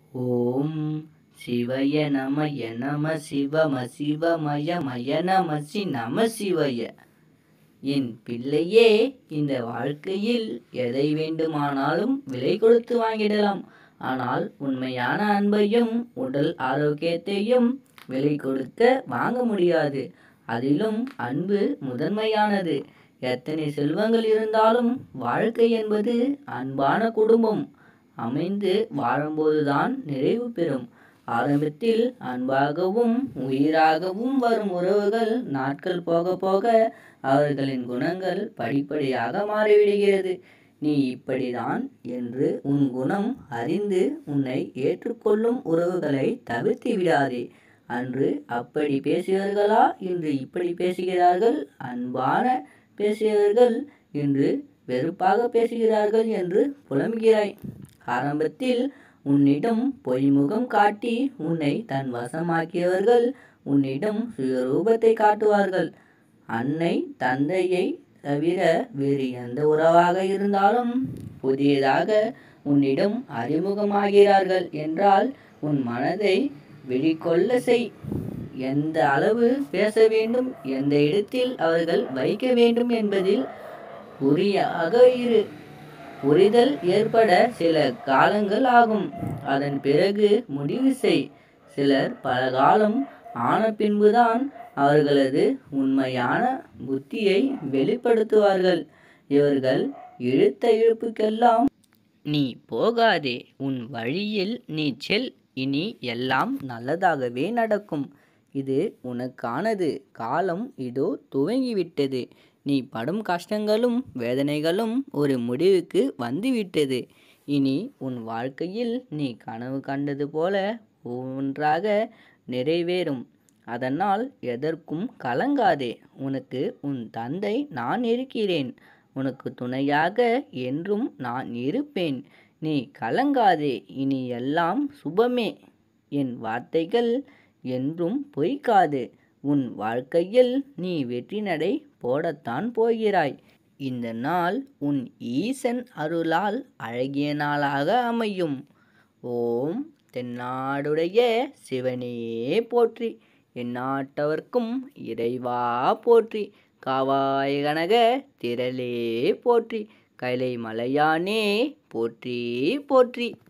ஓம் சிவய நமய நம சிவம சிவமய மய நம சி நம சிவய என் பிள்ளையே இந்த வாழ்க்கையில் எதை வேண்டுமானாலும் விலை கொடுத்து வாங்கிடலாம் ஆனால் உண்மையான அன்பையும் உடல் ஆரோக்கியத்தையும் விலை கொடுக்க வாங்க முடியாது அதிலும் அன்பு முதன்மையானது எத்தனை செல்வங்கள் இருந்தாலும் வாழ்க்கை என்பது அன்பான குடும்பம் அமைந்து வாழும்போதுதான் நிறைவு பெறும் ஆரம்பத்தில் அன்பாகவும் உயிராகவும் வரும் உறவுகள் நாட்கள் போக போக அவர்களின் குணங்கள் படிப்படியாக மாறிவிடுகிறது நீ இப்படிதான் என்று உன் குணம் அறிந்து உன்னை ஏற்றுக்கொள்ளும் உறவுகளை தவிர்த்து விடாதே அன்று அப்படி பேசியவர்களா இன்று இப்படி பேசுகிறார்கள் அன்பான பேசியவர்கள் இன்று வெறுப்பாக பேசுகிறார்கள் என்று புலம்புகிறாய் ஆரம்பத்தில் உன்னிடம் பொய்முகம் காட்டி உன்னை தன் வசமாக்கியவர்கள் உன்னிடம் சுயரூபத்தை காட்டுவார்கள் அன்னை தந்தையை தவிர வேறு எந்த உறவாக இருந்தாலும் புதியதாக உன்னிடம் அறிமுகமாகிறார்கள் என்றால் உன் மனதை வெளிக்கொள்ள செய் எந்த அளவு பேச வேண்டும் எந்த இடத்தில் அவர்கள் வைக்க வேண்டும் என்பதில் குறியாக இரு புரிதல் ஏற்பட சில காலங்கள் ஆகும் அதன் பிறகு முடிவு செய் சிலர் பல காலம் ஆன பின்புதான் அவர்களது உண்மையான புத்தியை வெளிப்படுத்துவார்கள் இவர்கள் இழுத்த இழுப்புக்கெல்லாம் நீ போகாதே உன் வழியில் நீ செல் இனி எல்லாம் நல்லதாகவே நடக்கும் இது உனக்கானது காலம் இதோ துவங்கிவிட்டது நீ படும் கஷ்டங்களும் வேதனைகளும் ஒரு முடிவுக்கு வந்துவிட்டது இனி உன் வாழ்க்கையில் நீ கனவு கண்டது போல ஒவ்வொன்றாக நிறைவேறும் அதனால் எதற்கும் கலங்காதே உனக்கு உன் தந்தை நான் இருக்கிறேன் உனக்கு துணையாக என்றும் நான் இருப்பேன் நீ கலங்காதே இனி எல்லாம் சுபமே என் வார்த்தைகள் என்றும் பொய்க்காது உன் வாழ்க்கையில் நீ வெற்றி நடை போடத்தான் போகிறாய் இந்த நாள் உன் ஈசன் அருளால் அழகிய நாளாக அமையும் ஓம் தென்னாடுடைய சிவனே போற்றி எந்நாட்டவர்க்கும் இறைவா போற்றி காவாய கனக திரளே போற்றி கைலை மலையானே போற்றி போற்றி